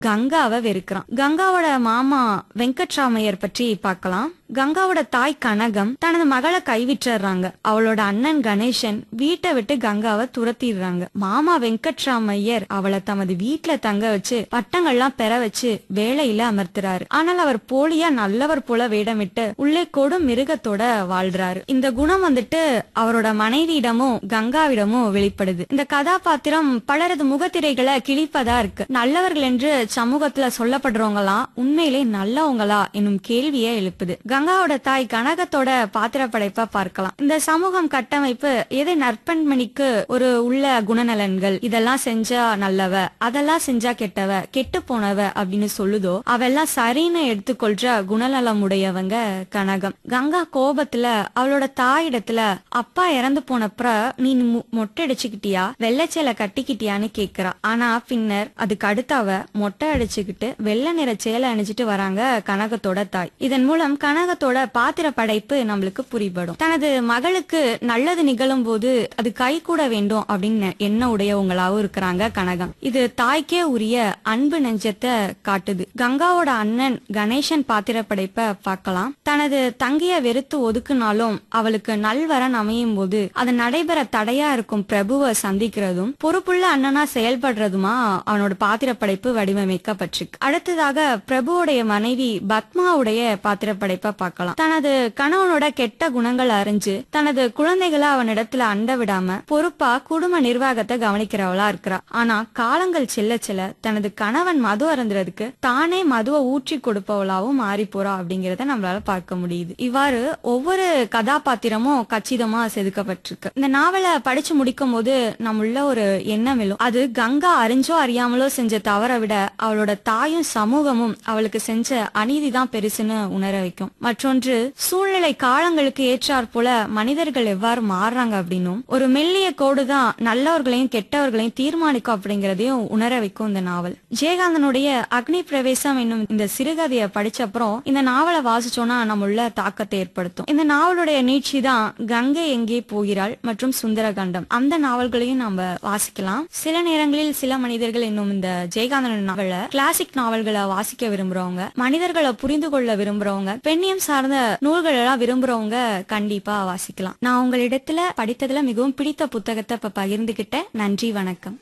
கங்காவை வெறுக்கிறான் கங்காவோட மாமா வெங்கட்ராமையர் பற்றி பார்க்கலாம் கங்காவோட தாய் கனகம் தனது மகளை கைவிட்டுறாங்க அவளோட அண்ணன் கணேசன் வீட்டை விட்டு கங்காவை துரத்திடுறாங்க மாமா வெங்கட்ராமையர் அவளை தமது வீட்டுல தங்க வச்சு பட்டங்கள்லாம் பெற வச்சு வேலையில அமர்த்துறாரு ஆனால் அவர் போலியா நல்லவர் போல வேடமிட்டு உள்ளே கொடும் மிருகத்தோட வாழ்றாரு இந்த குணம் வந்துட்டு அவரோட மனைவியிடமும் கங்காவிடமும் வெளிப்படுது இந்த கதாபாத்திரம் பலரது முகத்திரைகளை கிழிப்பதா இருக்கு நல்லவர்கள் என்று சமூகத்துல சொல்லப்படுறவங்களாம் உண்மையிலே நல்லவங்களா என்னும் கேள்வியை எழுப்புது கங்காவோட தாய் கனகத்தோட பாத்திர படைப்பா பார்க்கலாம் இந்த சமூகம் கட்டமைப்பு எதை நற்பண்மணிக்கு ஒரு உள்ள குணநலன்கள் இதெல்லாம் செஞ்சா நல்லவ அதெல்லாம் செஞ்சா கெட்டவ கெட்டு போனவ அப்படின்னு சொல்லுதோ அவெல்லாம் சரின்னு எடுத்துக்கொள்ற குணநலம் உடையவங்க கனகம் கங்கா கோபத்துல அவளோட தாயிடத்துல அப்பா இறந்து போனப்ப நீ மு- மொட்டை அடிச்சுக்கிட்டியா வெள்ளைச்சேலை கட்டிக்கிட்டியான்னு கேக்குறா ஆனா பின்னர் அதுக்கு அடுத்து அவ மொட்டை அடிச்சுக்கிட்டு வெள்ளை நிற சேலை அணிஞ்சிட்டு வராங்க கனகத்தோட தாய் இதன் மூலம் கனகத்தோட பாத்திர படைப்பு நம்மளுக்கு புரிபடும் தனது மகளுக்கு நல்லது நிகழும் போது அது கை கூட வேண்டும் அப்படின்னு எண்ண உடையவங்களாவும் இருக்கிறாங்க கனகம் இது தாய்க்கே உரிய அன்பு நெஞ்சத்தை காட்டுது கங்காவோட அண்ணன் கணேசன் பாத்திர படைப்ப பார்க்கலாம் தனது தங்கைய வெறுத்து ஒதுக்குனாலும் அவளுக்கு நல்வரன் அமையும் போது அது நடைபெற தடையா இருக்கும் பிரபுவை சந்திக்கிறதும் பொறுப்புள்ள அண்ணனா செயல்படுறதுமா அவனோட பாத்திர படைப்பு வடிவமைக்கப்பட்டிருக்கு அடுத்ததாக பிரபுவுடைய மனைவி பத்மாவுடைய பாத்திர படைப்ப பார்க்கலாம் தனது கணவனோட கெட்ட குணங்கள் அறிஞ்சு தனது குழந்தைகளை அவனிடத்துல அண்ட விடாம பொறுப்பா குடும்ப நிர்வாகத்தை கவனிக்கிறவளா இருக்கிறா ஆனா காலங்கள் செல்ல செல்ல தனது கணவன் மது அருந்துறதுக்கு தானே மதுவை ஊற்றி கொடுப்பவளாவும் மாறி போறா அப்படிங்கறத நம்மளால பார்க்க முடியுது இவ்வாறு ஒவ்வொரு கதாபாத்திரமும் கச்சிதமா செதுக்கப்பட்டிருக்கு இந்த நாவலை படிச்சு முடிக்கும் போது நம்முள்ள ஒரு எண்ணம் எழும் அது கங்கா அறிஞ்சோ அறியாமலோ செஞ்ச தவறை விட அவளோட தாயும் சமூகமும் அவளுக்கு செஞ்ச அநீதி தான் பெருசுன்னு உணர வைக்கும் மற்றொன்று சூழ்நிலை காலங்களுக்கு ஏற்றாற் போல மனிதர்கள் எவ்வாறு மாறுறாங்க அப்படின்னும் ஒரு மெல்லிய கோடு தான் நல்லவர்களையும் கெட்டவர்களையும் தீர்மானிக்கும் அப்படிங்கறதையும் உணர வைக்கும் இந்த நாவல் ஜெயகாந்தனுடைய அக்னி பிரவேசம் என்னும் இந்த சிறுகதையை படிச்ச அப்புறம் இந்த நாவலை வாசிச்சோம்னா நம்முள்ள தாக்கத்தை ஏற்படுத்தும் இந்த நாவலுடைய நீட்சி தான் கங்கை எங்கே போகிறாள் மற்றும் சுந்தரகாண்டம் அந்த நாவல்களையும் நம்ம வாசிக்கலாம் சில நேரங்களில் சில மனிதர்கள் என்னும் இந்த ஜெயகாந்தன் நாவல கிளாசிக் நாவல்களை வாசிக்க விரும்புறவங்க மனிதர்களை புரிந்து கொள்ள விரும்புறவங்க பெண்ணியம் சார்ந்த நூல்கள் எல்லாம் விரும்புறவங்க கண்டிப்பா வாசிக்கலாம் நான் உங்களிடத்துல படித்ததுல மிகவும் பிடித்த புத்தகத்தை இப்ப பகிர்ந்துகிட்டேன் நன்றி வணக்கம்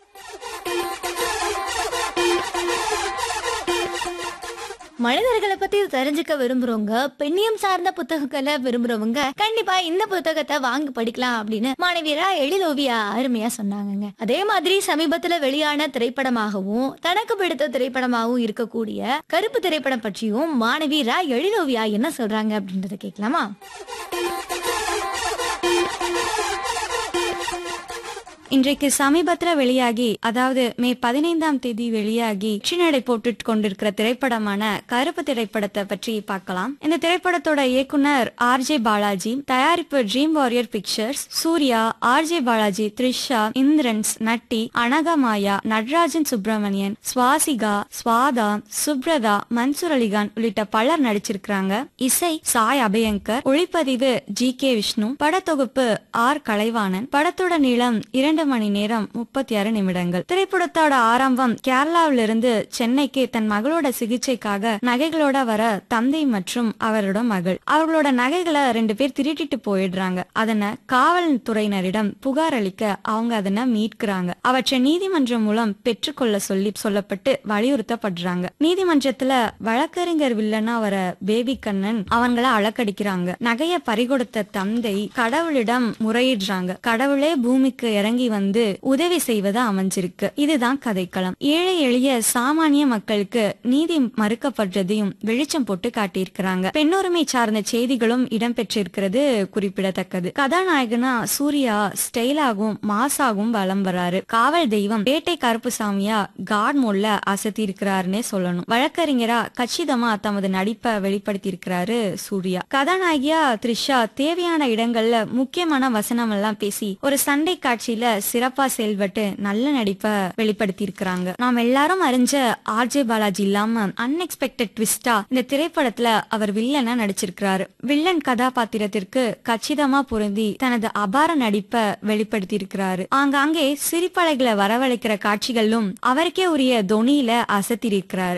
மனிதர்களை பத்தி தெரிஞ்சுக்க விரும்புறவங்க பெண்ணியம் சார்ந்த புத்தகங்களை விரும்புறவங்க கண்டிப்பா இந்த புத்தகத்தை வாங்கி படிக்கலாம் அப்படின்னு மாணவியரா எழிலோவியா அருமையா சொன்னாங்கங்க அதே மாதிரி சமீபத்துல வெளியான திரைப்படமாகவும் தனக்கு பிடித்த திரைப்படமாகவும் இருக்கக்கூடிய கருப்பு திரைப்படம் பற்றியும் மாணவி ரா எழிலோவியா என்ன சொல்றாங்க அப்படின்றத கேட்கலாமா இன்றைக்கு சமீபத்துல வெளியாகி அதாவது மே பதினைந்தாம் தேதி வெளியாகி வெற்றி நடை போட்டுட்டு கொண்டிருக்கிற திரைப்படமான கருப்பு திரைப்படத்தை பற்றி பார்க்கலாம் இந்த திரைப்படத்தோட இயக்குனர் ஆர் ஜே பாலாஜி தயாரிப்பு dream warrior pictures Suriya R J Balaji Trisha Indrans Natty Anagamaya Natarajan Subramanian Swasika Swatha Subratha Mansoor Ali Khan உள்ளிட்ட பலர் நடிச்சிருக்கிறாங்க இசை சாய் அபயங்கர் ஒளிப்பதிவு ஜி கே விஷ்ணு படத்தொகுப்பு ஆர் கலைவாணன் படத்தோட நீளம் இரண்டு மணி நேரம் முப்பத்தி ஆறு நிமிடங்கள் திரைப்படத்தோட ஆரம்பம் கேரளாவிலிருந்து சென்னைக்கு தன் மகளோட சிகிச்சைக்காக நகைகளோட வர தந்தை மற்றும் அவரோட மகள் அவர்களோட நகைகளை ரெண்டு பேர் திருட்டிட்டு போயிடுறாங்க அதனை காவல்துறையினரிடம் புகார் அளிக்க அவங்க அதனை மீட்கிறாங்க அவற்றை நீதிமன்றம் மூலம் பெற்றுக்கொள்ள சொல்லி சொல்லப்பட்டு வலியுறுத்தப்படுறாங்க நீதிமன்றத்துல வழக்கறிஞர் வில்லனா வர பேபி கண்ணன் அவங்கள அழக்கடிக்கிறாங்க நகைய பறிகொடுத்த தந்தை கடவுளிடம் முறையிடுறாங்க கடவுளே பூமிக்கு இறங்கி வந்து உதவி செய்வதா அமைஞ்சிருக்கு இதுதான் கதைக்களம் ஏழை எளிய சாமானிய மக்களுக்கு நீதி மறுக்கப்படுறதையும் வெளிச்சம் போட்டு காட்டியிருக்கிறாங்க பெண்ணுரிமை சார்ந்த செய்திகளும் இடம்பெற்றிருக்கிறது குறிப்பிடத்தக்கது கதாநாயகனா சூர்யா ஸ்டைலாகவும் மாசாகவும் வலம் வராரு காவல் தெய்வம் பேட்டை கருப்புசாமியா காட் மோட்ல அசத்தி இருக்கிறாருன்னே சொல்லணும் வழக்கறிஞரா கச்சிதமா தமது நடிப்பை வெளிப்படுத்தி இருக்கிறாரு சூர்யா கதாநாயகியா த்ரிஷா தேவையான இடங்கள்ல முக்கியமான வசனம் எல்லாம் பேசி ஒரு சண்டை காட்சியில சிறப்பா செயல்பட்டு நல்ல நடிப்பை வெளிப்படுத்தி இருக்கிறாங்க நாம் எல்லாரும் அறிஞ்ச ஆர்ஜே பாலாஜி இல்லாம அன்எக்ஸ்பெக்டட் ட்விஸ்டா இந்த திரைப்படத்துல அவர் வில்லனா நடிச்சிருக்கிறாரு வில்லன் கதாபாத்திரத்திற்கு கச்சிதமா பொருந்தி தனது அபார நடிப்பை வெளிப்படுத்தி இருக்கிறாரு ஆங்காங்கே சிரிப்பலைகளை வரவழைக்கிற காட்சிகளும் அவருக்கே உரிய தொனியில அசத்திருக்கிறாரு